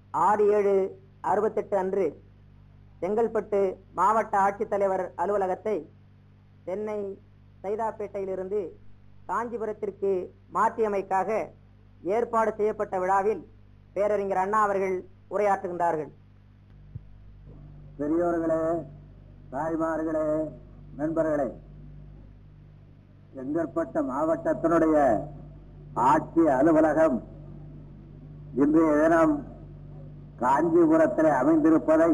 ஆறு ஏழு அறுபத்தெட்டு அன்று செங்கல்பட்டு மாவட்ட ஆட்சித்தலைவர் அலுவலகத்தை சென்னை சைதாப்பேட்டையிலிருந்து காஞ்சிபுரத்திற்கு மாற்றியமைக்காக ஏற்பாடு செய்யப்பட்ட விழாவில் பேரறிஞர் அண்ணா அவர்கள் உரையாற்றுகின்றார்கள் பெரியோர்களே தாய்மார்களே நண்பர்களே செங்கற்பட்ட மாவட்டத்தினுடைய ஆட்சி அலுவலகம் இன்றைய தினம் காஞ்சிபுரத்தில் அமைந்திருப்பதை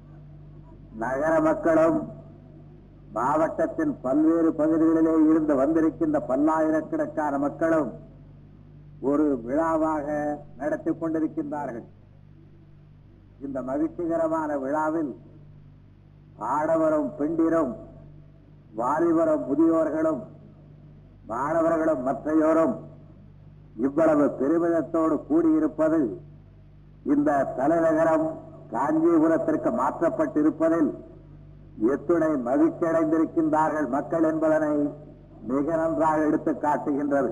நகர மக்களும் மாவட்டத்தின் பல்வேறு பகுதிகளிலே இருந்து வந்திருக்கின்ற பல்லாயிரக்கணக்கான மக்களும் ஒரு விழாவாக நடத்தி கொண்டிருக்கின்றார்கள் இந்த மகிழ்ச்சிகரமான விழாவில் ஆடவரும் பெண்டிரும் வாலிபரும் முதியோர்களும் மாணவர்களும் மற்றையோரும் இவ்வளவு பெருமிதத்தோடு கூடியிருப்பது இந்த தலைநகரம் காஞ்சிபுரத்திற்கு மாற்றப்பட்டிருப்பதில் எத்துணை மகிழ்ச்சி அடைந்திருக்கின்றார்கள் மக்கள் என்பதனை மிக நன்றாக எடுத்து காட்டுகின்றது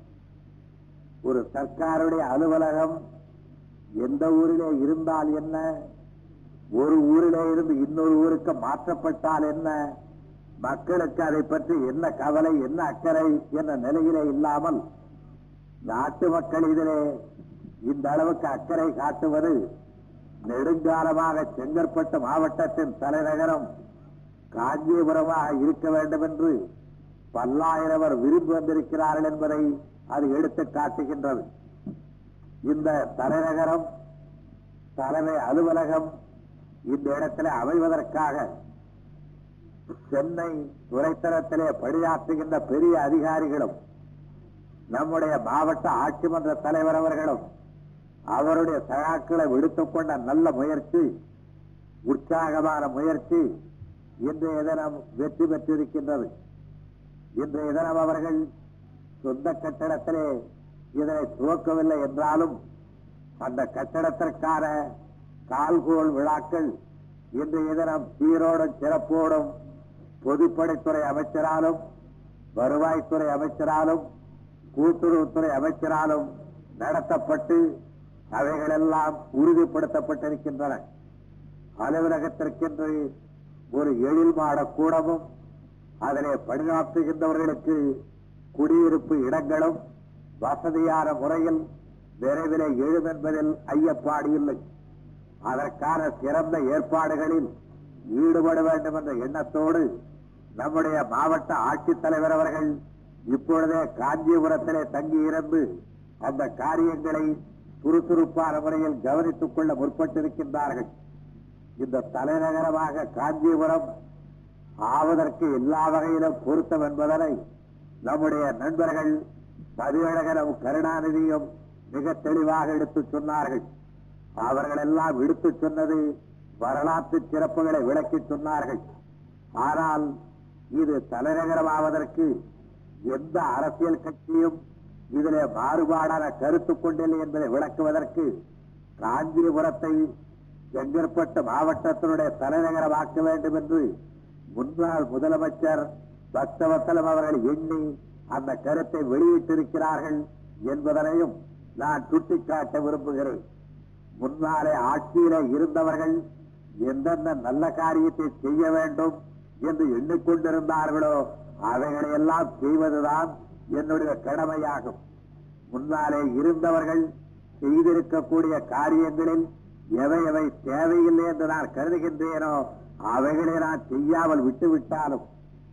ஒரு சர்க்காருடைய அலுவலகம் எந்த ஊரிலே இருந்தால் என்ன ஒரு ஊரிலே இருந்து இன்னொரு ஊருக்கு மாற்றப்பட்டால் என்ன மக்களுக்கு அதை பற்றி என்ன கவலை என்ன அக்கறை என்ற நிலையிலே இல்லாமல் நாட்டு மக்கள் இதிலே இந்த அளவுக்கு அக்கறை காட்டுவது நெடுங்காலமாக செங்கற்பட்டு மாவட்டத்தின் தலைநகரம் காஞ்சிபுரமாக இருக்க வேண்டும் என்று பல்லாயிரவர் விரும்பி வந்திருக்கிறார்கள் என்பதை அது எடுத்து காட்டுகின்றது இந்த தலைநகரம் தலைமை அலுவலகம் இந்த இடத்திலே அமைவதற்காக சென்னை துறைத்தரத்திலே பணியாற்றுகின்ற பெரிய அதிகாரிகளும் நம்முடைய மாவட்ட ஆட்சி மன்ற தலைவர் அவர்களும் அவருடைய சகாக்களை விடுத்துக் கொண்ட நல்ல முயற்சி உற்சாகமான முயற்சி இன்றைய தினம் வெற்றி பெற்றிருக்கின்றது இன்றைய தினம் அவர்கள் சொந்த கட்டடத்திலே இதனை துவக்கவில்லை என்றாலும் அந்த கட்டடத்திற்கான கால்கோள் விழாக்கள் இன்றைய தினம் சீரோடும் சிறப்போடும் பொதுப்படைத்துறை அமைச்சராலும் வருவாய்த்துறை அமைச்சராலும் கூட்டுறவுத்துறை அமைச்சராலும் நடத்தப்பட்டு அவைகளெல்லாம் உறுதிப்படுத்தப்பட்டிருக்கின்றன அலுவலகத்திற்கென்று ஒரு எழில் மாட கூடமும் அதிலே பணியாற்றுகின்றவர்களுக்கு குடியிருப்பு இடங்களும் வசதியான முறையில் விரைவிலே எழும் என்பதில் ஐயப்பாடு இல்லை அதற்கான சிறந்த ஏற்பாடுகளில் ஈடுபட வேண்டும் என்ற எண்ணத்தோடு நம்முடைய மாவட்ட ஆட்சித்தலைவர் அவர்கள் இப்பொழுதே காஞ்சிபுரத்திலே தங்கியிருந்து அந்த காரியங்களை சுறுசுறுப்பான முறையில் கவனித்துக் கொள்ள முற்பட்டிருக்கின்றார்கள் இந்த தலைநகரமாக காஞ்சிபுரம் ஆவதற்கு எல்லா வகையிலும் பொருத்தம் என்பதனை நம்முடைய நண்பர்கள் பதிவழகனும் கருணாநிதியும் மிக தெளிவாக எடுத்துச் சொன்னார்கள் அவர்கள் எல்லாம் எடுத்துச் சொன்னது வரலாற்று சிறப்புகளை விளக்கிச் சொன்னார்கள் ஆனால் இது தலைநகரமாவதற்கு எந்த அரசியல் கட்சியும் இதிலே மாறுபாடான கருத்து கொண்டில்லை என்பதை விளக்குவதற்கு காஞ்சிபுரத்தை செங்கற்பட்டு மாவட்டத்தினுடைய தலைநகரமாக்க வேண்டும் என்று முன்னாள் முதலமைச்சர் பக்தவத்தலம் அவர்கள் எண்ணி அந்த கருத்தை வெளியிட்டிருக்கிறார்கள் என்பதனையும் நான் சுட்டிக்காட்ட விரும்புகிறேன் முன்னாலே ஆட்சியில இருந்தவர்கள் எந்தெந்த நல்ல காரியத்தை செய்ய வேண்டும் என்று எண்ணிக்கொண்டிருந்தார்களோ அவைகளை எல்லாம் செய்வதுதான் என்னுடைய கடமையாகும் முன்னாலே இருந்தவர்கள் செய்திருக்கக்கூடிய காரியங்களில் எவை எவை தேவையில்லை என்று நான் கருதுகின்றேனோ அவைகளை நான் செய்யாமல் விட்டுவிட்டாலும்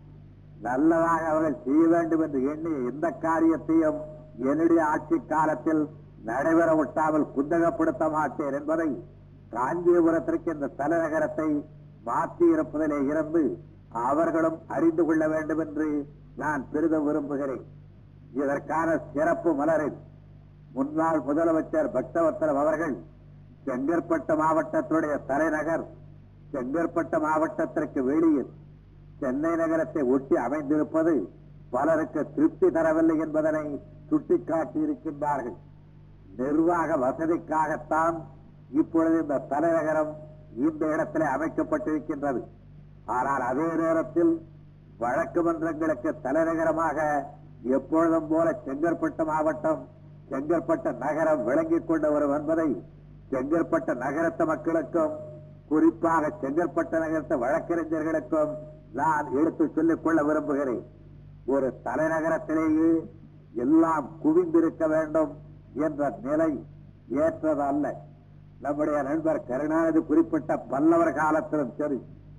நல்லதாக அவர்கள் செய்ய வேண்டும் என்று எண்ணி எந்த காரியத்தையும் என்னுடைய ஆட்சி காலத்தில் நடைபெற விட்டாமல் குந்தகப்படுத்த மாட்டேன் என்பதை காஞ்சிபுரத்திற்கு இந்த தலைநகரத்தை மாற்றி இருப்பதிலே இருந்து அவர்களும் அறிந்து கொள்ள வேண்டும் என்று நான் பெரிதும் விரும்புகிறேன் இதற்கான சிறப்பு மலரில் முன்னாள் முதலமைச்சர் பக்தவத்தலம் அவர்கள் செங்கற்பட்டு மாவட்டத்துடைய தலைநகர் செங்கற்பட்டு மாவட்டத்திற்கு வெளியில் சென்னை நகரத்தை ஒட்டி அமைந்திருப்பது பலருக்கு திருப்தி தரவில்லை என்பதனை சுட்டிக்காட்டியிருக்கின்றார்கள் நிர்வாக வசதிக்காகத்தான் இப்பொழுது இந்த தலைநகரம் இந்த இடத்திலே அமைக்கப்பட்டிருக்கின்றது ஆனால் அதே நேரத்தில் வழக்கு மன்றங்களுக்கு தலைநகரமாக எப்பொழுதும் போல செங்கற்பட்டு மாவட்டம் செங்கற்பட்டு நகரம் விளங்கிக் கொண்டு வரும் என்பதை செங்கற்பட்ட நகரத்து மக்களுக்கும் குறிப்பாக செங்கற்பட்ட நகரத்து வழக்கறிஞர்களுக்கும் நான் எடுத்து சொல்லிக் கொள்ள விரும்புகிறேன் ஒரு தலைநகரத்திலேயே எல்லாம் குவிந்திருக்க வேண்டும் என்ற நிலை ஏற்றது அல்ல நம்முடைய நண்பர் கருணாநிதி குறிப்பிட்ட பல்லவர் காலத்திலும் சரி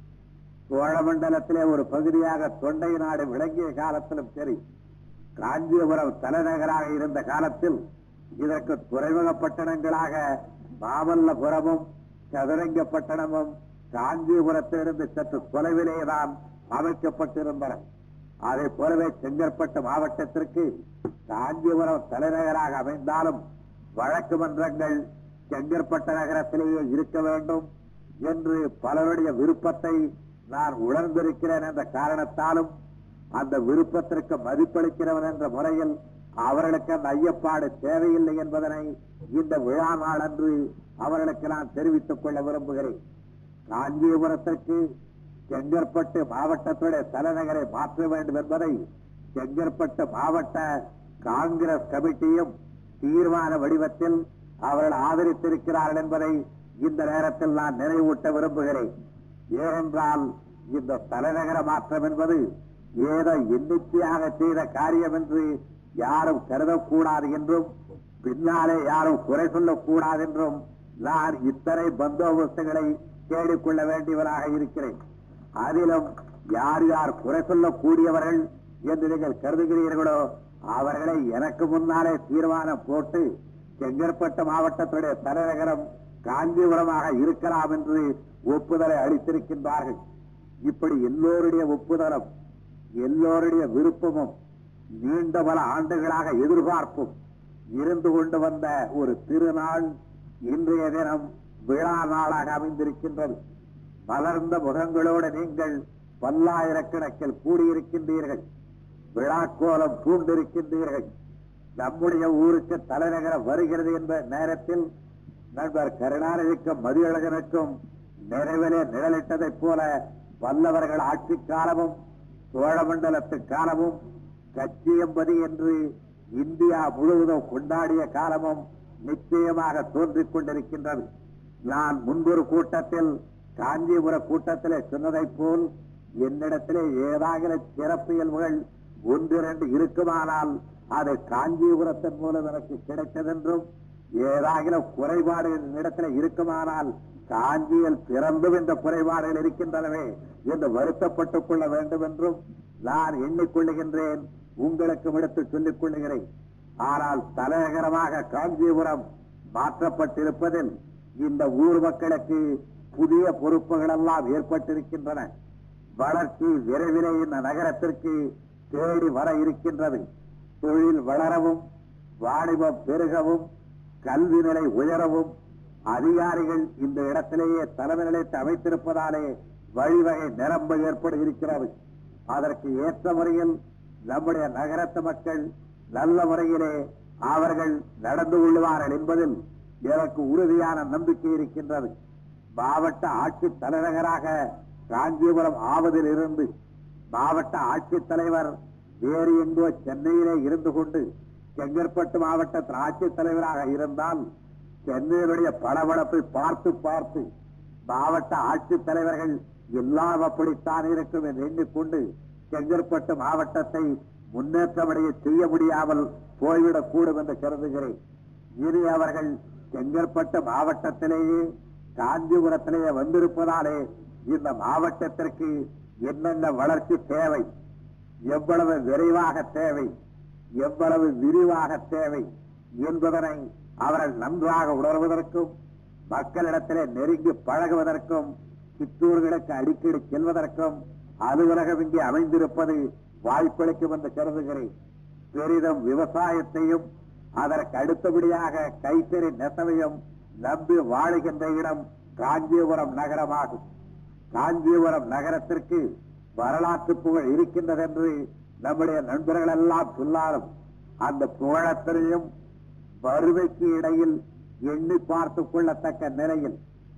சோழமண்டலத்திலே ஒரு பகுதியாக தொண்டை நாடு விளங்கிய காலத்திலும் சரி காஞ்சிபுரம் தலைநகராக இருந்த காலத்தில் இதற்கு துறைமுக பட்டணங்களாக மாமல்லபுரமும் சதுரங்கப்பட்டணமும் காஞ்சிபுரத்திலிருந்து சற்று தொலைவிலேதான் அமைக்கப்பட்டிருந்தன அதை போலவே செங்கற்பட்டு மாவட்டத்திற்கு காஞ்சிபுரம் தலைநகராக அமைந்தாலும் வழக்கு மன்றங்கள் செங்கற்பட்ட நகரத்திலேயே இருக்க வேண்டும் என்று பலருடைய விருப்பத்தை நான் உணர்ந்திருக்கிறேன் என்ற காரணத்தாலும் அந்த விருப்பத்திற்கு மதிப்பளிக்கிறவன் என்ற முறையில் அவர்களுக்கு அந்த ஐயப்பாடு தேவையில்லை என்பதனை இந்த விழா நாளன்று அவர்களுக்கு நான் தெரிவித்துக் கொள்ள விரும்புகிறேன் காஞ்சிபுரத்திற்கு செங்கற்பட்டு மாவட்டத்துடைய தலைநகரை மாற்ற வேண்டும் என்பதை செங்கற்பட்டு மாவட்ட காங்கிரஸ் கமிட்டியும் தீர்மான வடிவத்தில் அவர்கள் ஆதரித்திருக்கிறார்கள் என்பதை இந்த நேரத்தில் நான் நினைவூட்ட விரும்புகிறேன் ஏனென்றால் இந்த தலைநகர மாற்றம் என்பது ஏதோ எண்ணிக்கையாக செய்த காரியம் என்று யாரும் கருதக்கூடாது என்றும் பின்னாலே யாரும் குறை சொல்லக்கூடாது என்றும் நான் இத்தனை பந்தோபஸ்துகளை தேடிக்கொள்ள வேண்டியவராக இருக்கிறேன் அதிலும் யார் யார் குறை சொல்லக்கூடியவர்கள் என்று நீங்கள் கருதுகிறீர்களோ அவர்களை எனக்கு முன்னாலே தீர்மானம் போட்டு செங்கற்பட்டு மாவட்டத்துடைய தலைநகரம் காஞ்சிபுரமாக இருக்கலாம் என்று ஒப்புதலை அளித்திருக்கின்றார்கள் இப்படி எல்லோருடைய ஒப்புதலும் எல்லோருடைய விருப்பமும் நீண்ட பல ஆண்டுகளாக எதிர்பார்ப்பும் இருந்து கொண்டு வந்த ஒரு திருநாள் இன்றைய தினம் விழா நாளாக அமைந்திருக்கின்றது மலர்ந்த முகங்களோடு நீங்கள் பல்லாயிரக்கணக்கில் கூடியிருக்கின்றீர்கள் விழாக்கோலம் பூண்டிருக்கின்றீர்கள் நம்முடைய ஊருக்கு தலைநகரம் வருகிறது என்ற நேரத்தில் நண்பர் கருணாநிதிக்கும் மதியழகனுக்கும் நிறைவிலே நிழலிட்டதைப் போல வல்லவர்கள் ஆட்சி காலமும் சோழமண்டலத்து காலமும் கச்சியம்பதி என்று இந்தியா முழுவதும் கொண்டாடிய காலமும் நிச்சயமாக தோன்றிக் கொண்டிருக்கின்றது நான் முன்பொரு கூட்டத்தில் காஞ்சிபுர கூட்டத்திலே சொன்னதைப் போல் என்னிடத்திலே ஏதாவது சிறப்பியல்புகள் ஒன்றிரண்டு இருக்குமானால் அது காஞ்சிபுரத்தின் மூலம் எனக்கு கிடைத்ததென்றும் ஏதாவது குறைபாடுகள் என்னிடத்துல இருக்குமானால் காஞ்சியில் பிறந்தும் இந்த குறைபாடுகள் இருக்கின்றனவே என்று வருத்தப்பட்டுக் கொள்ள வேண்டும் என்றும் நான் எண்ணிக்கொள்ளுகின்றேன் உங்களுக்கும் எடுத்து சொல்லிக் கொள்ளுகிறேன் ஆனால் தலைநகரமாக காஞ்சிபுரம் மாற்றப்பட்டிருப்பதில் இந்த ஊர் மக்களுக்கு புதிய பொறுப்புகள் எல்லாம் ஏற்பட்டிருக்கின்றன வளர்ச்சி விரைவிலே இந்த நகரத்திற்கு தேடி வர இருக்கின்றது தொழில் வளரவும் வாணிபம் பெருகவும் கல்வி நிலை உயரவும் அதிகாரிகள் இந்த இடத்திலேயே தலைமை நிலையத்தை அமைத்திருப்பதாலே வழிவகை நிரம்ப ஏற்பட இருக்கிறது அதற்கு ஏற்ற முறையில் நம்முடைய நகரத்து மக்கள் நல்ல முறையிலே அவர்கள் நடந்து கொள்வார்கள் என்பதில் எனக்கு உறுதியான நம்பிக்கை இருக்கின்றது மாவட்ட ஆட்சி தலைநகராக காஞ்சிபுரம் ஆவதில் இருந்து மாவட்ட ஆட்சித்தலைவர் வேறு எங்கோ சென்னையிலே இருந்து கொண்டு செங்கற்பட்டு மாவட்டத்தில் ஆட்சித் தலைவராக இருந்தால் சென்னையினுடைய பளபளப்பை பார்த்து பார்த்து மாவட்ட ஆட்சித் தலைவர்கள் எல்லாம் அப்படித்தான் இருக்கும் என்று எண்ணிக்கொண்டு செங்கற்பட்டு மாவட்டத்தை முன்னேற்றமடைய செய்ய முடியாமல் போய்விடக் கூடும் என்று கருதுகிறேன் இனி அவர்கள் செங்கற்பட்டு மாவட்டத்திலேயே காஞ்சிபுரத்திலேயே வந்திருப்பதாலே இந்த மாவட்டத்திற்கு என்னென்ன வளர்ச்சி தேவை எவ்வளவு விரைவாக தேவை எவ்வளவு விரிவாக தேவை என்பதனை அவர்கள் நன்றாக உணர்வதற்கும் மக்களிடத்திலே நெருங்கி பழகுவதற்கும் சிற்றூர்களுக்கு அடிக்கடி செல்வதற்கும் அலுவலகம் இங்கே அமைந்திருப்பது வாய்ப்பளிக்கும் என்று கருதுகிறேன் பெரிதும் விவசாயத்தையும் அதற்கு அடுத்தபடியாக கைத்தறி நெசவையும் நம்பி வாழுகின்ற இடம் காஞ்சிபுரம் நகரமாகும் காஞ்சிபுரம் நகரத்திற்கு வரலாற்று புகழ் இருக்கின்றது என்று நம்முடைய நண்பர்கள் எல்லாம் சொல்லாலும் அந்த புகழத்தினையும் வறுமைக்கு இடையில் எண்ணி பார்த்துக் கொள்ளத்தக்க நிலையில்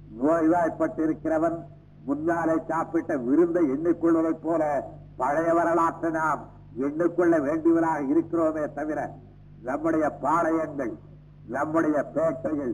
நோய்வாய்ப்பட்டிருக்கிறவன் முன்னாலே சாப்பிட்ட விருந்தை எண்ணிக்கொள்வதைப் போல பழைய வரலாற்றை நாம் எண்ணிக்கொள்ள வேண்டியவராக இருக்கிறோமே தவிர நம்முடைய பாளையங்கள் நம்முடைய பேட்டைகள்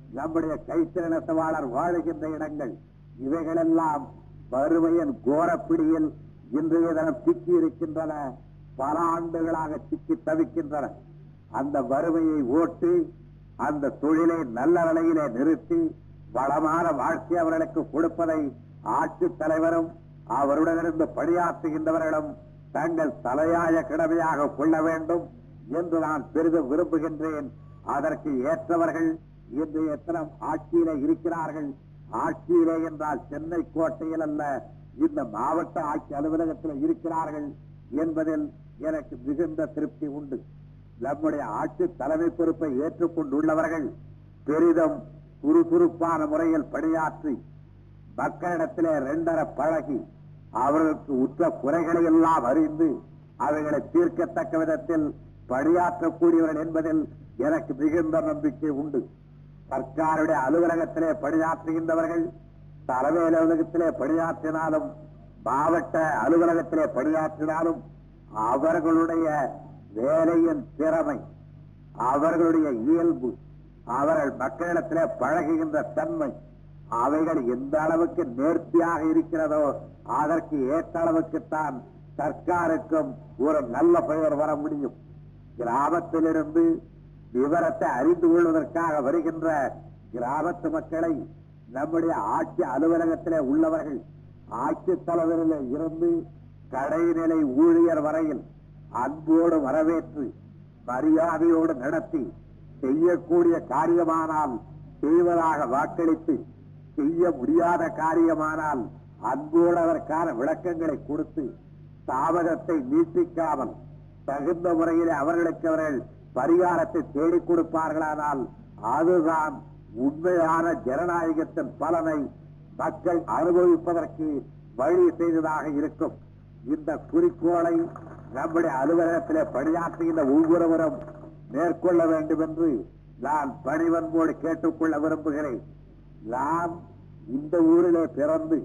நம்முடைய கைத்திற நெசவாளர் வாழுகின்ற இடங்கள் இவைகளெல்லாம் வறுமையின் கோரப்பிடியில் இன்றைய தினம் சிக்கி இருக்கின்றன பல ஆண்டுகளாக சிக்கி தவிக்கின்றன அந்த வறுமையை ஓட்டி அந்த தொழிலை நல்ல நிலையிலே நிறுத்தி வளமான வாழ்க்கை அவர்களுக்கு கொடுப்பதை ஆட்சித் தலைவரும் அவருடனிருந்து பணியாற்றுகின்றவர்களும் தங்கள் தலையாய கடமையாக கொள்ள வேண்டும் என்று நான் பெரிதும் விரும்புகின்றேன் அதற்கு ஏற்றவர்கள் இன்றைய தினம் ஆட்சியிலே இருக்கிறார்கள் ஆட்சியிலே என்றால் சென்னை கோட்டையில் அல்ல இந்த மாவட்ட ஆட்சி அலுவலகத்தில் இருக்கிறார்கள் என்பதில் எனக்கு மிகுந்த திருப்தி உண்டு நம்முடைய ஆட்சி தலைமை பொறுப்பை ஏற்றுக்கொண்டுள்ளவர்கள் பெரிதும் சுறுசுறுப்பான முறையில் பணியாற்றி மக்களிடத்திலே ரெண்டர பழகி அவர்களுக்கு உற்ற குறைகளை எல்லாம் அறிந்து அவைகளை தீர்க்கத்தக்க விதத்தில் பணியாற்றக்கூடியவர்கள் என்பதில் எனக்கு மிகுந்த நம்பிக்கை உண்டு சர்க்காருடைய அலுவலகத்திலே பணியாற்றுகின்றவர்கள் தலைமை அலுவலகத்திலே பணியாற்றினாலும் மாவட்ட அலுவலகத்திலே பணியாற்றினாலும் அவர்களுடைய வேலையின் திறமை அவர்களுடைய இயல்பு அவர்கள் மக்களிடத்திலே பழகுகின்ற தன்மை அவைகள் எந்த அளவுக்கு நேர்த்தியாக இருக்கிறதோ அதற்கு ஏற்ற அளவுக்குத்தான் சர்க்காருக்கும் ஒரு நல்ல பெயர் வர முடியும் கிராமத்திலிருந்து விவரத்தை அறிந்து கொள்வதற்காக வருகின்ற கிராமத்து மக்களை நம்முடைய ஆட்சி அலுவலகத்திலே உள்ளவர்கள் ஆட்சி தலைவரில் இருந்து கடைநிலை ஊழியர் வரையில் அன்போடு வரவேற்று மரியாதையோடு நடத்தி செய்யக்கூடிய காரியமானால் செய்வதாக வாக்களித்து செய்ய முடியாத காரியமானால் அன்போடு அதற்கான விளக்கங்களை கொடுத்து தாமதத்தை நீட்டிக்காமல் தகுந்த முறையில் அவர்களுக்கு அவர்கள் பரிகாரத்தை தேடிக் கொடுப்பார்களானால் அதுதான் உண்மையான ஜனநாயகத்தின் பலனை மக்கள் அனுபவிப்பதற்கு வழி செய்ததாக இருக்கும் இந்த குறிக்கோளை நம்முடைய அலுவலகத்திலே பணியாற்றுகின்ற ஒவ்வொருவரும் மேற்கொள்ள வேண்டும் என்று நான் பணிவன்போடு கேட்டுக்கொள்ள விரும்புகிறேன் நான் இந்த ஊரிலே பிறந்து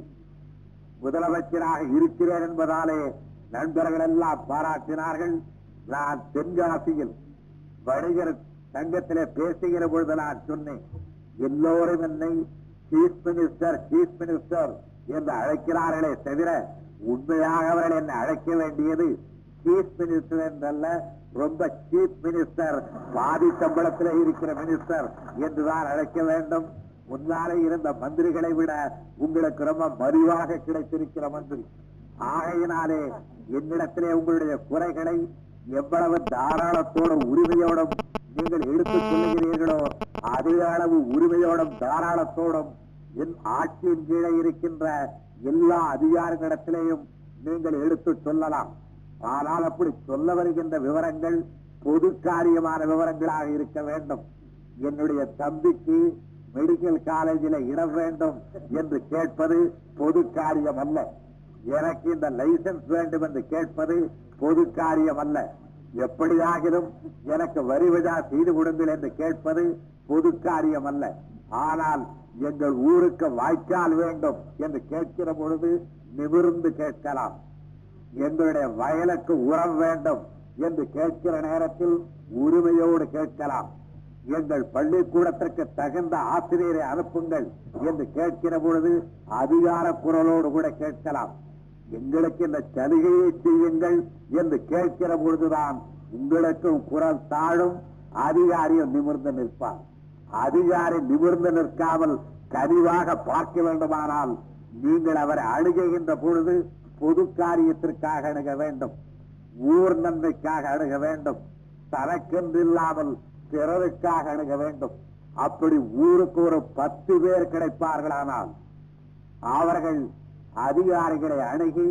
முதலமைச்சராக இருக்கிறேன் என்பதாலே நண்பர்கள் எல்லாம் பாராட்டினார்கள் நான் தென்காசியில் வணிகர் சங்கத்திலே பேசுகிற பொழுது நான் சொன்னேன் எல்லோரும் என்னை சீஃப் மினிஸ்டர் சீஃப் மினிஸ்டர் என்று அழைக்கிறார்களே தவிர உண்மையாக அவர்கள் என்னை அழைக்க வேண்டியது சீஃப் மினிஸ்டர் என்றல்ல ரொம்ப சீஃப் மினிஸ்டர் பாதி சம்பளத்திலே இருக்கிற மினிஸ்டர் என்றுதான் அழைக்க வேண்டும் முன்னாலே இருந்த மந்திரிகளை விட உங்களுக்கு ரொம்ப மலிவாக கிடைத்திருக்கிற மந்திரி ஆகையினாலே என்னிடத்திலே உங்களுடைய குறைகளை எவ்வளவு தாராளத்தோடும் உரிமையோடும் நீங்கள் எடுத்துக் கொள்ளுகிறீர்களோ அதே அளவு உரிமையோடும் தாராளத்தோடும் என் ஆட்சியின் கீழே இருக்கின்ற எல்லா அதிகாரிகளிடத்திலேயும் நீங்கள் எடுத்துச் சொல்லலாம் ஆனால் அப்படி சொல்ல வருகின்ற விவரங்கள் பொது காரியமான விவரங்களாக இருக்க வேண்டும் என்னுடைய தம்பிக்கு மெடிக்கல் காலேஜில் இடம் வேண்டும் என்று கேட்பது பொது காரியம் அல்ல எனக்கு இந்த லைசன்ஸ் வேண்டும் என்று கேட்பது பொது காரியம் அல்ல எப்படியாகிலும் எனக்கு வரி விழா செய்து கொடுங்கள் என்று கேட்பது பொது காரியம் அல்ல ஆனால் எங்கள் ஊருக்கு வாய்க்கால் வேண்டும் என்று கேட்கிற பொழுது நிமிர்ந்து கேட்கலாம் எங்களுடைய வயலுக்கு உரம் வேண்டும் என்று கேட்கிற நேரத்தில் உரிமையோடு கேட்கலாம் எங்கள் பள்ளிக்கூடத்திற்கு தகுந்த ஆசிரியரை அனுப்புங்கள் என்று கேட்கிற பொழுது அதிகார குரலோடு கூட கேட்கலாம் எங்களுக்கு இந்த சலுகையை செய்யுங்கள் என்று கேட்கிற பொழுதுதான் உங்களுக்கும் குரல் தாழும் அதிகாரியும் நிமிர்ந்து நிற்பார் அதிகாரி நிமிர்ந்து நிற்காமல் கனிவாக பார்க்க வேண்டுமானால் நீங்கள் அவரை அணுகுகின்ற பொழுது பொது காரியத்திற்காக அணுக வேண்டும் ஊர் நன்மைக்காக அணுக வேண்டும் தனக்கென்றில்லாமல் பிறருக்காக அணுக வேண்டும் அப்படி ஊருக்கு ஒரு பத்து பேர் கிடைப்பார்களானால் அவர்கள் அதிகாரிகளை அணுகி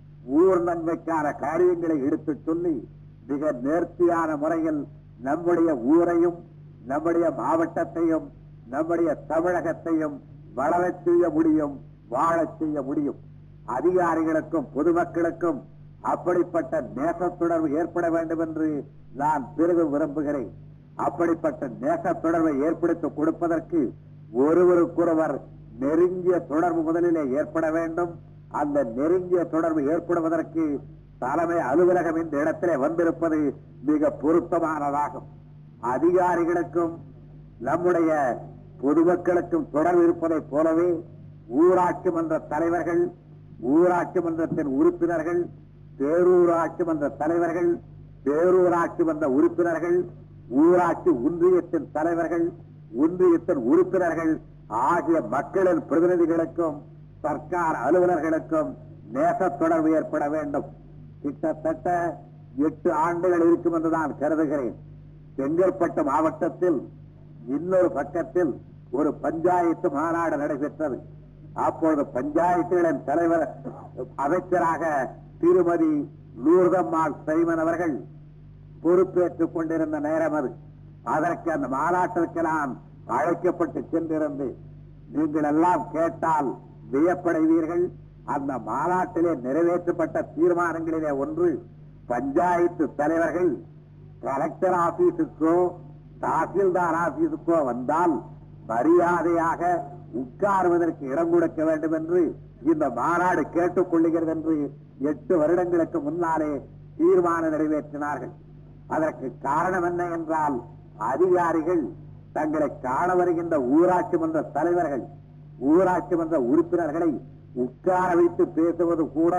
ஊர் நன்மைக்கான காரியங்களை எடுத்துச் சொல்லி மிக நேர்த்தியான முறையில் நம்முடைய ஊரையும் நம்முடைய மாவட்டத்தையும் நம்முடைய தமிழகத்தையும் வளரச் செய்ய முடியும் வாழச் செய்ய முடியும் அதிகாரிகளுக்கும் பொதுமக்களுக்கும் அப்படிப்பட்ட நேசத்துணர்வு ஏற்பட வேண்டும் என்று நான் பெரிதும் விரும்புகிறேன் அப்படிப்பட்ட நேசத் தொடர்பை ஏற்படுத்தி கொடுப்பதற்கு ஒருவருக்கொருவர் நெருங்கிய தொடர்பு முதலிலே ஏற்பட வேண்டும் அந்த நெருங்கிய தொடர்பு ஏற்படுவதற்கு தலைமை அலுவலகம் இந்த இடத்திலே வந்திருப்பது மிக பொருத்தமானதாகும் அதிகாரிகளுக்கும் நம்முடைய பொதுமக்களுக்கும் தொடர்பு இருப்பதைப் போலவே ஊராட்சி மன்ற தலைவர்கள் ஊராட்சி மன்றத்தின் உறுப்பினர்கள் பேரூராட்சி மன்ற தலைவர்கள் பேரூராட்சி மன்ற உறுப்பினர்கள் ஊராட்சி ஒன்றியத்தின் தலைவர்கள் ஒன்றியத்தின் உறுப்பினர்கள் ஆகிய மக்களின் பிரதிநிதிகளுக்கும் சர்க்கார் அலுவலர்களுக்கும் நேச தொடர்பு ஏற்பட வேண்டும் கிட்டத்தட்ட எட்டு ஆண்டுகள் இருக்கும் என்று நான் கருதுகிறேன் செங்கற்பட்டு மாவட்டத்தில் இன்னொரு பக்கத்தில் ஒரு பஞ்சாயத்து மாநாடு நடைபெற்றது அப்பொழுது பஞ்சாயத்துகளின் தலைவர் அமைச்சராக திருமதி லூர்தம்மாள் சைமன் அவர்கள் பொறுப்பேற்றுக் கொண்டிருந்த நேரம் அது அதற்கு அந்த மாநாட்டிற்கு நான் அழைக்கப்பட்டு சென்றிருந்து நீங்கள் எல்லாம் கேட்டால் வியப்படைவீர்கள் அந்த மாநாட்டிலே நிறைவேற்றப்பட்ட தீர்மானங்களிலே ஒன்று பஞ்சாயத்து தலைவர்கள் கலெக்டர் ஆபீஸுக்கோ தாசில்தார் ஆபீஸுக்கோ வந்தால் மரியாதையாக உட்காருவதற்கு இடம் கொடுக்க வேண்டும் என்று இந்த மாநாடு கேட்டுக் கொள்ளுகிறது என்று எட்டு வருடங்களுக்கு முன்னாலே தீர்மானம் நிறைவேற்றினார்கள் அதற்கு காரணம் என்ன என்றால் அதிகாரிகள் தங்களை காண வருகின்ற ஊராட்சி மன்ற தலைவர்கள் ஊராட்சி மன்ற உறுப்பினர்களை உட்கார வைத்து பேசுவது கூட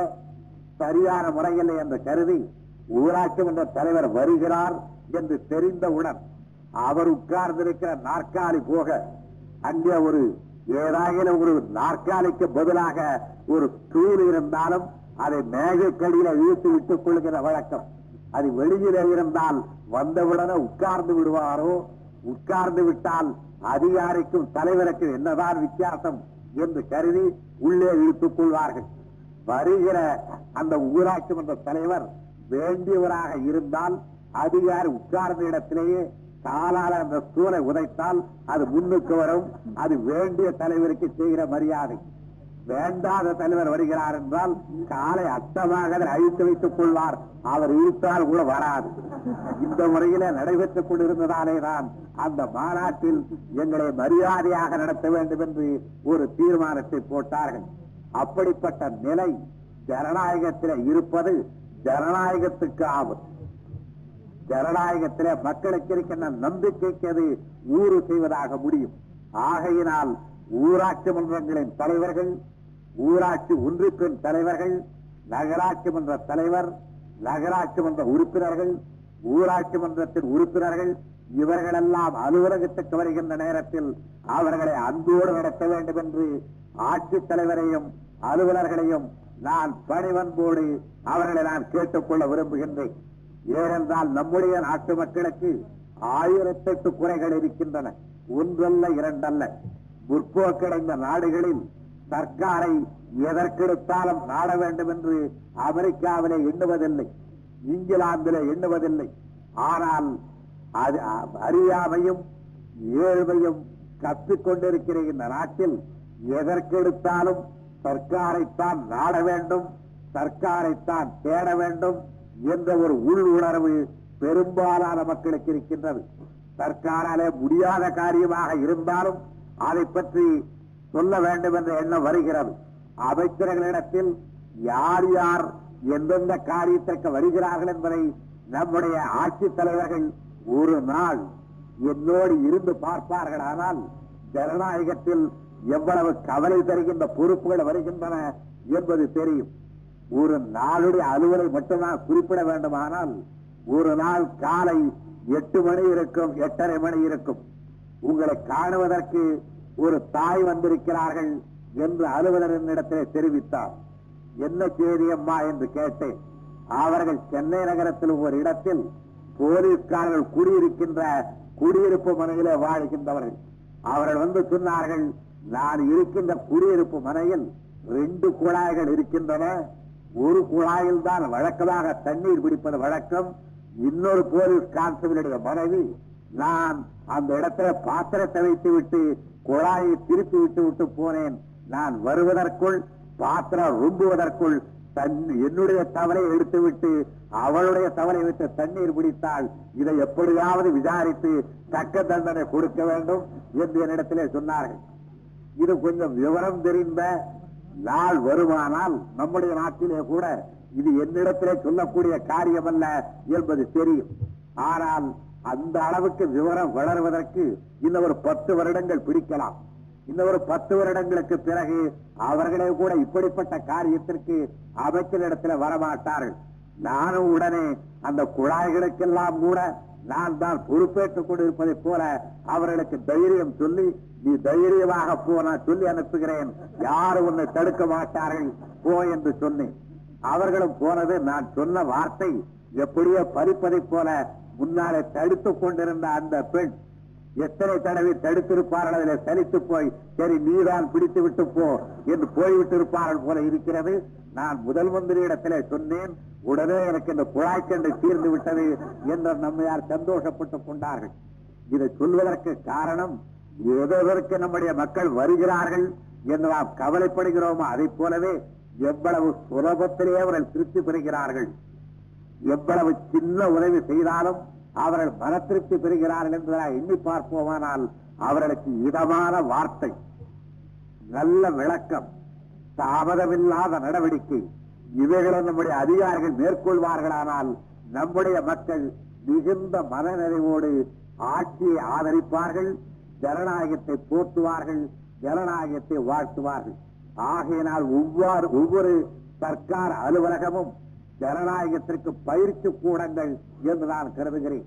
சரியான முறையில்லை என்று கருதி ஊராட்சி மன்ற தலைவர் வருகிறார் என்று தெரிந்தவுடன் அவர் உட்கார்ந்திருக்கிற நாற்காலி போக அங்கே ஒரு ஏதாகிலும் ஒரு நாற்காலிக்கு பதிலாக ஒரு ஸ்டூல் இருந்தாலும் அதை மேகக்கடியில இழுத்து விட்டுக் கொள்கிற வழக்கம் அது வெளியில இருந்தால் வந்தவுடனே உட்கார்ந்து விடுவாரோ உட்கார்ந்து விட்டால் அதிகாரிக்கும் தலைவருக்கும் என்னதான் வித்தியாசம் என்று கருதி உள்ளே இழுத்துக் கொள்வார்கள் வருகிற அந்த ஊராட்சி மன்ற தலைவர் வேண்டியவராக இருந்தால் அதிகாரி உட்கார்ந்த இடத்திலேயே காலால அந்த ஸ்டூலை உதைத்தால் அது முன்னுக்கு வரும் அது வேண்டிய தலைவருக்கு செய்கிற மரியாதை வேண்டாத தலைவர் வருகிறார் என்றால் காலை அட்டமாக அதை அழித்து வைத்துக் கொள்வார் அவர் இழுத்தால் கூட வராது இந்த முறையில நடைபெற்றுக் கொண்டிருந்ததாலே தான் அந்த மாநாட்டில் எங்களை மரியாதையாக நடத்த வேண்டும் என்று ஒரு தீர்மானத்தை போட்டார்கள் அப்படிப்பட்ட நிலை ஜனநாயகத்திலே இருப்பது ஜனநாயகத்துக்கு ஆபத்து ஜனநாயகத்திலே மக்களுக்கு இருக்கின்ற நம்பிக்கைக்கு அது ஊறு செய்வதாக முடியும் ஆகையினால் ஊராட்சி மன்றங்களின் தலைவர்கள் ஊராட்சி ஒன்றிப்பின் தலைவர்கள் நகராட்சி மன்ற தலைவர் நகராட்சி மன்ற உறுப்பினர்கள் ஊராட்சி மன்றத்தின் உறுப்பினர்கள் இவர்களெல்லாம் அலுவலகத்துக்கு வருகின்ற நேரத்தில் அவர்களை அன்போடு நடத்த வேண்டும் என்று ஆட்சித் தலைவரையும் அலுவலர்களையும் நான் பணிவன்போடு அவர்களை நான் கேட்டுக்கொள்ள விரும்புகின்றேன் ஏனென்றால் நம்முடைய நாட்டு மக்களுக்கு ஆயிரத்தெட்டு குறைகள் இருக்கின்றன ஒன்றல்ல இரண்டல்ல முற்போக்கடைந்த நாடுகளில் சர்க்காரை எதற்கெடுத்தாலும் நாட வேண்டும் என்று அமெரிக்காவிலே எண்ணுவதில்லை இங்கிலாந்திலே எண்ணுவதில்லை ஆனால் அது அறியாமையும் ஏழ்மையும் கற்றுக்கொண்டிருக்கிற இந்த நாட்டில் எதற்கெடுத்தாலும் சர்க்காரைத்தான் நாட வேண்டும் சர்க்காரைத்தான் தேட வேண்டும் என்ற ஒரு உள் உணர்வு பெரும்பாலான மக்களுக்கு இருக்கின்றது சர்க்காராலே முடியாத காரியமாக இருந்தாலும் அதை பற்றி சொல்ல வேண்டும் என்ற எண்ணம் வருகிறது அமைச்சர்களிடத்தில் யார் யார் எந்தெந்த காரியத்திற்கு வருகிறார்கள் என்பதை நம்முடைய ஆட்சித் தலைவர்கள் ஒரு நாள் என்னோடு இருந்து பார்ப்பார்கள் ஆனால் ஜனநாயகத்தில் எவ்வளவு கவலை தருகின்ற பொறுப்புகள் வருகின்றன என்பது தெரியும் ஒரு நாளுடைய அலுவலை மட்டும்தான் குறிப்பிட வேண்டுமானால் ஒரு நாள் காலை எட்டு மணி இருக்கும் எட்டரை மணி இருக்கும் உங்களை காணுவதற்கு ஒரு தாய் வந்திருக்கிறார்கள் என்று அலுவலரின் இடத்திலே தெரிவித்தார் என்ன செய்தி அம்மா என்று கேட்டேன் அவர்கள் சென்னை நகரத்தில் ஒரு இடத்தில் போலீஸ்காரர்கள் குடியிருக்கின்ற குடியிருப்பு மனையிலே வாழ்கின்றவர்கள் அவர்கள் வந்து சொன்னார்கள் நான் இருக்கின்ற குடியிருப்பு மனையில் ரெண்டு குழாய்கள் இருக்கின்றன ஒரு குழாயில் தான் வழக்கமாக தண்ணீர் பிடிப்பது வழக்கம் இன்னொரு போலீஸ் கான்ஸ்டபிளுடைய மனைவி நான் அந்த இடத்துல பாத்திரத்தை வைத்து விட்டு குழாயை திருப்பி விட்டு விட்டு போனேன் நான் வருவதற்குள் பாத்திரம் ரொம்புவதற்குள் தன் என்னுடைய தவறை எடுத்துவிட்டு அவளுடைய தவறை விட்டு தண்ணீர் பிடித்தால் இதை எப்படியாவது விசாரித்து தக்க தண்டனை கொடுக்க வேண்டும் என்று என்னிடத்திலே சொன்னார்கள் இது கொஞ்சம் விவரம் தெரிந்த நாள் வருமானால் நம்முடைய நாட்டிலே கூட இது என்னிடத்திலே சொல்லக்கூடிய காரியம் அல்ல என்பது தெரியும் ஆனால் அந்த அளவுக்கு விவரம் வளர்வதற்கு இன்னும் ஒரு பத்து வருடங்கள் பிடிக்கலாம் இன்னும் ஒரு பத்து வருடங்களுக்கு பிறகு அவர்களே கூட இப்படிப்பட்ட காரியத்திற்கு அமைச்சரிடத்துல வரமாட்டார்கள் நானும் உடனே அந்த குழாய்களுக்கெல்லாம் கூட நான் தான் பொறுப்பேற்றுக் கொண்டிருப்பதைப் போல அவர்களுக்கு தைரியம் சொல்லி நீ தைரியமாக போ நான் சொல்லி அனுப்புகிறேன் யாரும் உன்னை தடுக்க மாட்டார்கள் போ என்று சொன்னேன் அவர்களும் போனது நான் சொன்ன வார்த்தை எப்படியோ பறிப்பதைப் போல முன்னாலே தடுத்துக் கொண்டிருந்த அந்த பெண் எத்தனை தடவை தடுத்திருப்பார்கள் அதில் சலித்து போய் சரி நீதான் பிடித்து விட்டு போ என்று போய்விட்டு இருப்பார்கள் போல இருக்கிறது நான் முதல் மந்திரியிடத்திலே சொன்னேன் உடனே எனக்கு இந்த குழாய்க்கண்டை தீர்ந்து விட்டது என்று நம்மையார் சந்தோஷப்பட்டுக் கொண்டார்கள் இதை சொல்வதற்கு காரணம் எதற்கு நம்முடைய மக்கள் வருகிறார்கள் என்று நாம் கவலைப்படுகிறோமோ அதைப் போலவே எவ்வளவு சுலபத்திலே அவர்கள் திருப்தி பெறுகிறார்கள் எவ்வளவு சின்ன உதவி செய்தாலும் அவர்கள் மன திருப்தி பெறுகிறார்கள் என்று நான் எண்ணி பார்ப்போமானால் அவர்களுக்கு இதமான வார்த்தை நல்ல விளக்கம் தாமதமில்லாத நடவடிக்கை இவைகளை நம்முடைய அதிகாரிகள் மேற்கொள்வார்களானால் நம்முடைய மக்கள் மிகுந்த மனநிறைவோடு ஆட்சியை ஆதரிப்பார்கள் ஜனநாயகத்தை போற்றுவார்கள் ஜனநாயகத்தை வாழ்த்துவார்கள் ஆகையினால் ஒவ்வொரு ஒவ்வொரு சர்க்கார் அலுவலகமும் ஜனநாயகத்திற்கு பயிற்சி கூடங்கள் என்று நான் கருதுகிறேன்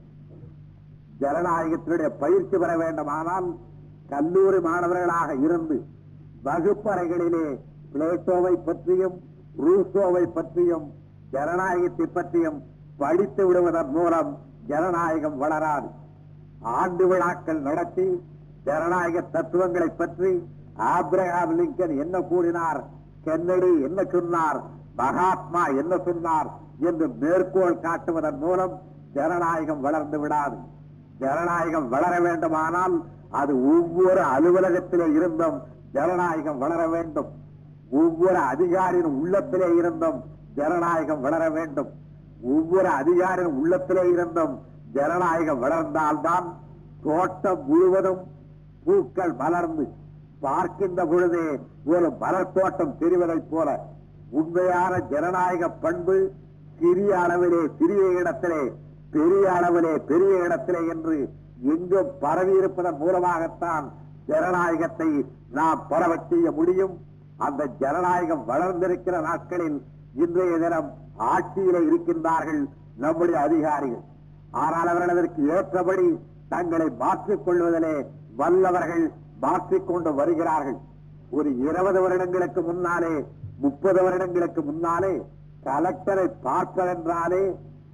ஜனநாயகத்தினுடைய பயிற்சி பெற வேண்டுமானால் கல்லூரி மாணவர்களாக இருந்து வகுப்பறைகளிலே பிளேட்டோவை பற்றியும் ரூசோவை பற்றியும் ஜனநாயகத்தை பற்றியும் படித்து விடுவதன் மூலம் ஜனநாயகம் வளராது ஆண்டு விழாக்கள் நடத்தி ஜனநாயக தத்துவங்களை பற்றி ஆப்ரஹாம் லிங்கன் என்ன கூறினார் கென்னடி என்ன சொன்னார் மகாத்மா என்ன சொன்னார் என்று மேற்கோள் காட்டுவதன் மூலம் ஜனநாயகம் வளர்ந்து விடாது ஜனநாயகம் வளர வேண்டுமானால் அது ஒவ்வொரு அலுவலகத்திலே இருந்தும் ஜனநாயகம் வளர வேண்டும் ஒவ்வொரு அதிகாரியின் உள்ளத்திலே இருந்தும் ஜனநாயகம் வளர வேண்டும் ஒவ்வொரு அதிகாரியின் உள்ளத்திலே இருந்தும் ஜனநாயகம் வளர்ந்தால்தான் தோட்டம் முழுவதும் பூக்கள் மலர்ந்து பார்க்கின்ற பொழுதே ஒரு மலர் தோட்டம் தெரிவதைப் போல உண்மையான ஜனநாயக பண்பு சிறிய அளவிலே சிறிய இடத்திலே பெரிய அளவிலே பெரிய இடத்திலே என்று எங்கும் பரவி இருப்பதன் மூலமாகத்தான் ஜனநாயகத்தை நாம் பரவச் செய்ய முடியும் அந்த ஜனநாயகம் வளர்ந்திருக்கிற நாட்களில் இன்றைய தினம் ஆட்சியிலே இருக்கின்றார்கள் நம்முடைய அதிகாரிகள் ஆனால் அவர்கள் அதற்கு ஏற்றபடி தங்களை மாற்றிக் கொள்வதிலே வல்லவர்கள் மாற்றிக்கொண்டு வருகிறார்கள் ஒரு இருபது வருடங்களுக்கு முன்னாலே முப்பது வருடங்களுக்கு முன்னாலே கலெக்டரை பார்ப்பதென்றாலே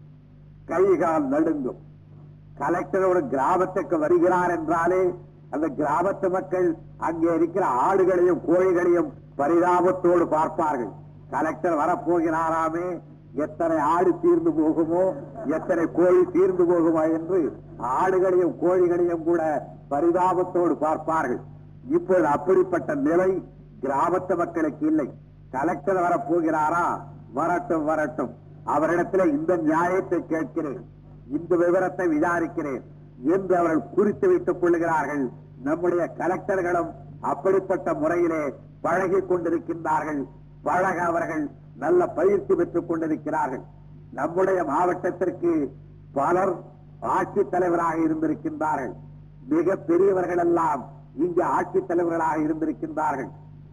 கைகால் நடுங்கும் கலெக்டர் ஒரு கிராமத்துக்கு வருகிறார் என்றாலே அந்த கிராமத்து மக்கள் அங்கே இருக்கிற ஆடுகளையும் கோழிகளையும் பரிதாபத்தோடு பார்ப்பார்கள் கலெக்டர் வரப்போகிறாராமே எத்தனை ஆடு தீர்ந்து போகுமோ எத்தனை கோழி தீர்ந்து போகுமோ என்று ஆடுகளையும் கோழிகளையும் கூட பரிதாபத்தோடு பார்ப்பார்கள் இப்போது அப்படிப்பட்ட நிலை கிராமத்து மக்களுக்கு இல்லை கலெக்டர் வரப்போகிறாரா வரட்டும் வரட்டும் அவரிடத்தில் இந்த நியாயத்தை கேட்கிறேன் இந்த விவரத்தை விசாரிக்கிறேன் என்று அவர்கள் குறித்து வைத்துக் கொள்கிறார்கள் நம்முடைய கலெக்டர்களும் அப்படிப்பட்ட முறையிலே பழகிக் கொண்டிருக்கின்றார்கள் பழக அவர்கள் நல்ல பயிற்சி பெற்றுக் கொண்டிருக்கிறார்கள் நம்முடைய மாவட்டத்திற்கு பலர் ஆட்சித் தலைவராக இருந்திருக்கின்றார்கள் மிக பெரியவர்கள் எல்லாம் இங்கு ஆட்சித் தலைவர்களாக இருந்திருக்கின்றார்கள்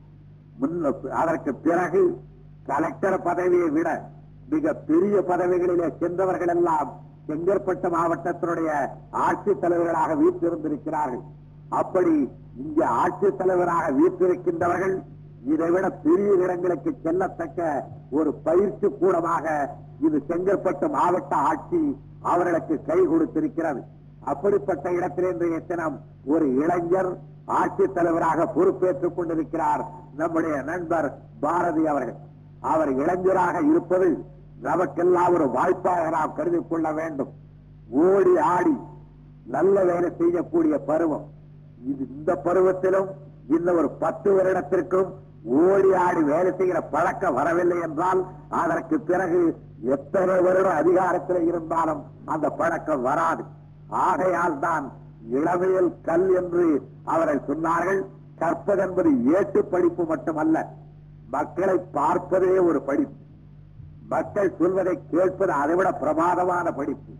முன்ன அதற்கு பிறகு கலெக்டர் பதவியை விட மிக பெரிய பதவிகளிலே சென்றவர்கள் எல்லாம் செங்கற்பட்டு மாவட்டத்தினுடைய ஆட்சித் தலைவர்களாக வீற்றிருந்திருக்கிறார்கள் அப்படி இங்கே ஆட்சித் தலைவராக வீற்றிருக்கின்றவர்கள் இதைவிட பெரிய இடங்களுக்கு செல்லத்தக்க ஒரு பயிற்சி கூடமாக இது செங்கற்பட்டு மாவட்ட ஆட்சி அவர்களுக்கு கை கொடுத்திருக்கிறது அப்படிப்பட்ட இடத்திலே இன்றைய தினம் ஒரு இளைஞர் ஆட்சித் தலைவராக பொறுப்பேற்றுக் கொண்டிருக்கிறார் நம்முடைய நண்பர் பாரதி அவர்கள் அவர் இளைஞராக இருப்பது நமக்கெல்லாம் ஒரு வாய்ப்பாக நாம் கருதி கொள்ள வேண்டும் ஓடி ஆடி நல்ல வேலை செய்யக்கூடிய பருவம் இது இந்த பருவத்திலும் இன்னும் ஒரு பத்து வருடத்திற்கும் ஓடி ஆடி வேலை செய்கிற பழக்கம் வரவில்லை என்றால் அதற்கு பிறகு எத்தனை வருடம் அதிகாரத்தில் இருந்தாலும் அந்த பழக்கம் வராது ஆகையால் தான் இளமையில் கல் என்று அவர்கள் சொன்னார்கள் கற்பது என்பது ஏட்டு படிப்பு மட்டுமல்ல மக்களை பார்ப்பதே ஒரு படிப்பு மக்கள் சொல்வதை கேட்பது அதைவிட பிரமாதமான படிப்பு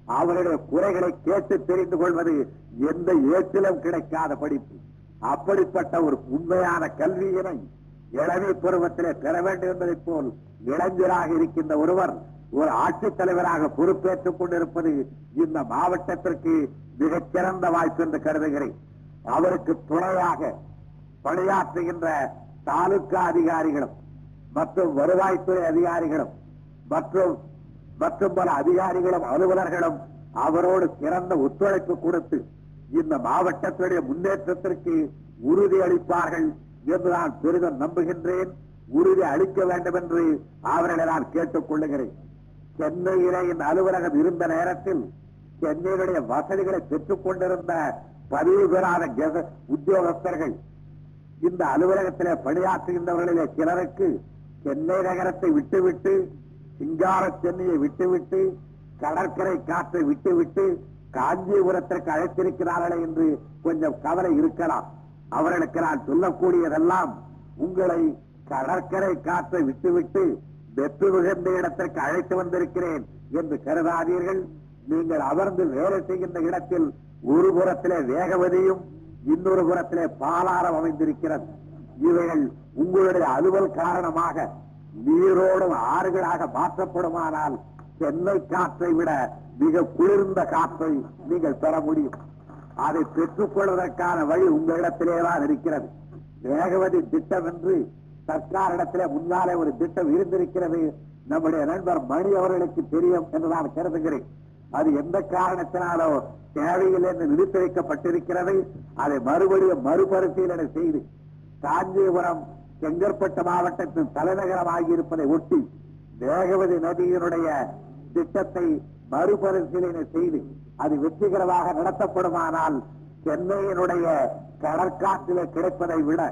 அவர்களுடைய குறைகளை கேட்டு தெரிந்து கொள்வது எந்த ஏற்றிலும் கிடைக்காத படிப்பு அப்படிப்பட்ட ஒரு உண்மையான கல்வியினை இளமை பருவத்திலே பெற வேண்டும் என்பதைப் போல் இளைஞராக இருக்கின்ற ஒருவர் ஒரு ஆட்சித் தலைவராக பொறுப்பேற்றுக் கொண்டிருப்பது இந்த மாவட்டத்திற்கு மிகச் சிறந்த வாய்ப்பு என்று கருதுகிறேன் அவருக்கு துணையாக பணியாற்றுகின்ற தாலுகா அதிகாரிகளும் மற்றும் வருவாய்த்துறை அதிகாரிகளும் மற்றும் மற்றும் பல அதிகாரிகளும் அலுவலர்களும் அவரோடு சிறந்த ஒத்துழைப்பு கொடுத்து இந்த மாவட்டத்துடைய முன்னேற்றத்திற்கு உறுதி அளிப்பார்கள் என்று நான் பெரிதும் நம்புகின்றேன் உறுதி அளிக்க வேண்டும் என்று அவர்களை நான் கேட்டுக் கொள்ளுகிறேன் சென்னையிலே இந்த அலுவலகம் இருந்த நேரத்தில் சென்னையினுடைய வசதிகளை பெற்றுக் கொண்டிருந்த பதிவு பெறாத கெச- உத்தியோகஸ்தர்கள் இந்த அலுவலகத்திலே பணியாற்றுகின்றவர்களிலே சிலருக்கு சென்னை நகரத்தை விட்டுவிட்டு சிங்கார சென்னையை விட்டுவிட்டு கடற்கரை காற்றை விட்டுவிட்டு காஞ்சிபுரத்திற்கு அழைத்திருக்கிறார்களே என்று கொஞ்சம் கவலை இருக்கலாம் அவர்களுக்கு நான் சொல்லக்கூடியதெல்லாம் உங்களை கடற்கரை காற்றை விட்டுவிட்டு வெற்று மிகுந்த இடத்திற்கு அழைத்து வந்திருக்கிறேன் என்று கருதாதீர்கள் நீங்கள் அமர்ந்து வேலை செய்கின்ற இடத்தில் ஒரு புறத்திலே வேகவதியும் இன்னொரு புறத்திலே பாலாரம் அமைந்திருக்கிறது இவைகள் உங்களுடைய அலுவல் காரணமாக நீரோடும் ஆறுகளாக மாற்றப்படுமானால் சென்னை காற்றை விட மிக குளிர்ந்த காற்றை நீங்கள் பெற முடியும் அதை பெற்றுக் கொள்வதற்கான வழி உங்களிடத்திலேதான் இருக்கிறது வேகவதி திட்டம் என்று சர்க்காரிடத்திலே முன்னாலே ஒரு திட்டம் இருந்திருக்கிறது நம்முடைய நண்பர் மணி அவர்களுக்கு தெரியும் என்று நான் கருதுகிறேன் அது எந்த காரணத்தினாலோ தேவையில் என்று நிறுத்தி வைக்கப்பட்டிருக்கிறது அதை மறுபடியும் மறுபரிசீலனை செய்து காஞ்சிபுரம் செங்கற்பட்டு மாவட்டத்தின் தலைநகரமாகி இருப்பதை ஒட்டி வேகவதி நதியினுடைய திட்டத்தை மறுபரிசீலனை செய்து அது வெற்றிகரமாக நடத்தப்படுமானால் சென்னையினுடைய கடற்காற்றிலே கிடைப்பதை விட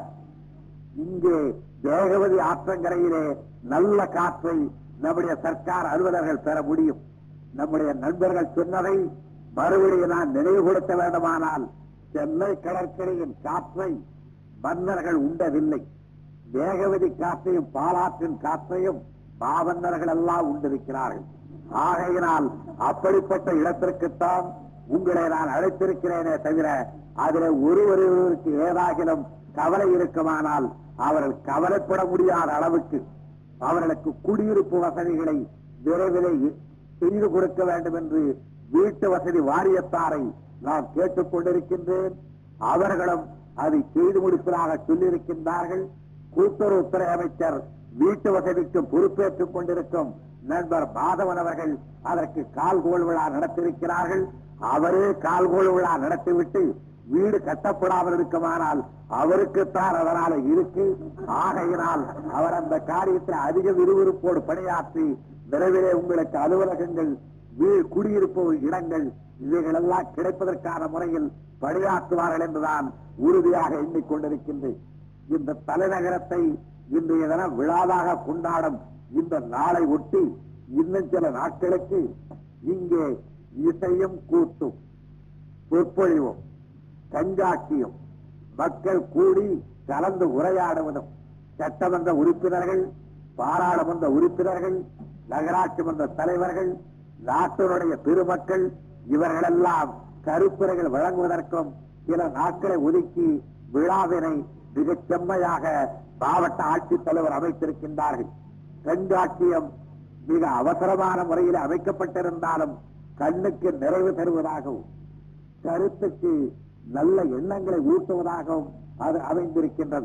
இங்கே வேகவதி ஆற்றங்கரையிலே நல்ல காற்றை நம்முடைய சர்க்கார் அலுவலர்கள் பெற முடியும் நம்முடைய நண்பர்கள் சொன்னதை மறுபடியும் நான் நினைவுபடுத்த வேண்டுமானால் சென்னை கடற்கரையின் காற்றை மன்னர்கள் உண்டதில்லை வேகவதி காற்றையும் பாலாற்றின் காற்றையும் மாமன்னர்கள் எல்லாம் உண்டிருக்கிறார்கள் ஆகையினால் அப்படிப்பட்ட இடத்திற்குத்தான் உங்களை நான் அழைத்திருக்கிறேனே தவிர அதில் ஒருவருக்கு ஏதாகிலும் கவலை இருக்குமானால் அவர்கள் கவலைப்பட முடியாத அளவுக்கு அவர்களுக்கு குடியிருப்பு வசதிகளை விரைவிலே செய்து கொடுக்க வேண்டும் என்று வீட்டு வசதி வாரியத்தாரை நான் கேட்டுக் கொண்டிருக்கின்றேன் அவர்களும் அதை செய்து முடிப்பதாக சொல்லியிருக்கின்றார்கள் கூட்டுறவுத்துறை அமைச்சர் வீட்டு வசதிக்கு பொறுப்பேற்றுக் கொண்டிருக்கும் நண்பர் மாதவன் அவர்கள் அதற்கு கால்கோள் விழா நடத்தியிருக்கிறார்கள் அவரே கால்கோள் விழா நடத்திவிட்டு வீடு கட்டப்படாமல் இருக்குமானால் அவருக்குத்தான் அதனால இருக்கு ஆகையினால் அவர் அந்த காரியத்தில் அதிக விறுவிறுப்போடு பணியாற்றி விரைவிலே உங்களுக்கு அலுவலகங்கள் வீ- குடியிருப்பு இடங்கள் இவைகளெல்லாம் கிடைப்பதற்கான முறையில் பணியாற்றுவார்கள் என்றுதான் உறுதியாக எண்ணிக்கொண்டிருக்கின்றேன் இந்த தலைநகரத்தை இன்றைய தினம் விழாவாக கொண்டாடும் இந்த நாளை ஒட்டி இன்னும் சில நாட்களுக்கு இங்கே இசையும் கூத்தும் சொற்பொழிவும் கண்காட்சியும் மக்கள் கூடி கலந்து உரையாடுவதும் சட்டமன்ற உறுப்பினர்கள் பாராளுமன்ற உறுப்பினர்கள் நகராட்சி மன்ற தலைவர்கள் நாட்டினுடைய பெருமக்கள் இவர்களெல்லாம் கருத்துரைகள் வழங்குவதற்கும் சில நாட்களை ஒதுக்கி விழாவினை மிகச் செம்மையாக மாவட்ட ஆட்சித்தலைவர் அமைத்திருக்கின்றார்கள் கண்காட்சியம் மிக அவசரமான முறையில் அமைக்கப்பட்டிருந்தாலும் கண்ணுக்கு நிறைவு தருவதாகவும் கருத்துக்கு நல்ல எண்ணங்களை ஊட்டுவதாகவும் அது அமைந்திருக்கின்றது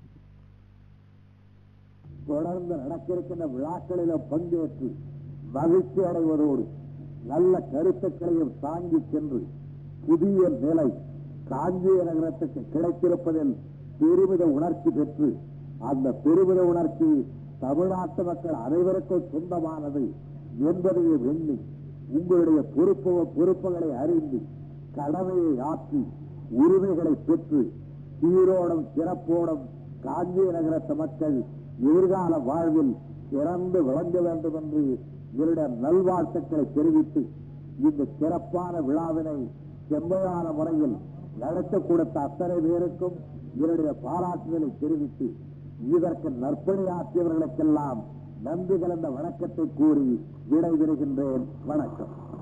தொடர்ந்து நடக்க இருக்கின்ற விழாக்களிலும் பங்கேற்று மகிழ்ச்சி அடைவதோடு நல்ல கருத்துக்களையும் தாங்கி சென்று புதிய நிலை காஞ்சிய நகரத்துக்கு கிடைத்திருப்பதில் பெருமித உணர்ச்சி பெற்று அந்த பெருமித உணர்ச்சி தமிழ்நாட்டு மக்கள் அனைவருக்கும் சொந்தமானது என்பதையும் எண்ணி உங்களுடைய பொறுப்பு பொறுப்புகளை அறிந்து கடமையை ஆற்றி உரிமைகளை பெற்று சீரோடும் சிறப்போடும் காஞ்சி நகரத்து மக்கள் எதிர்கால வாழ்வில் சிறந்து விளங்க வேண்டும் என்று என்னுடைய நல்வாழ்த்துக்களை தெரிவித்து இந்த சிறப்பான விழாவினை செம்மையான முறையில் நடத்த கொடுத்த அத்தனை பேருக்கும் என்னுடைய பாராட்டுதலை தெரிவித்து இதற்கு நற்பணியாற்றியவர்களுக்கெல்லாம் நன்றி கலந்த வணக்கத்தை கூறி விடைபெறுகின்றேன் வணக்கம்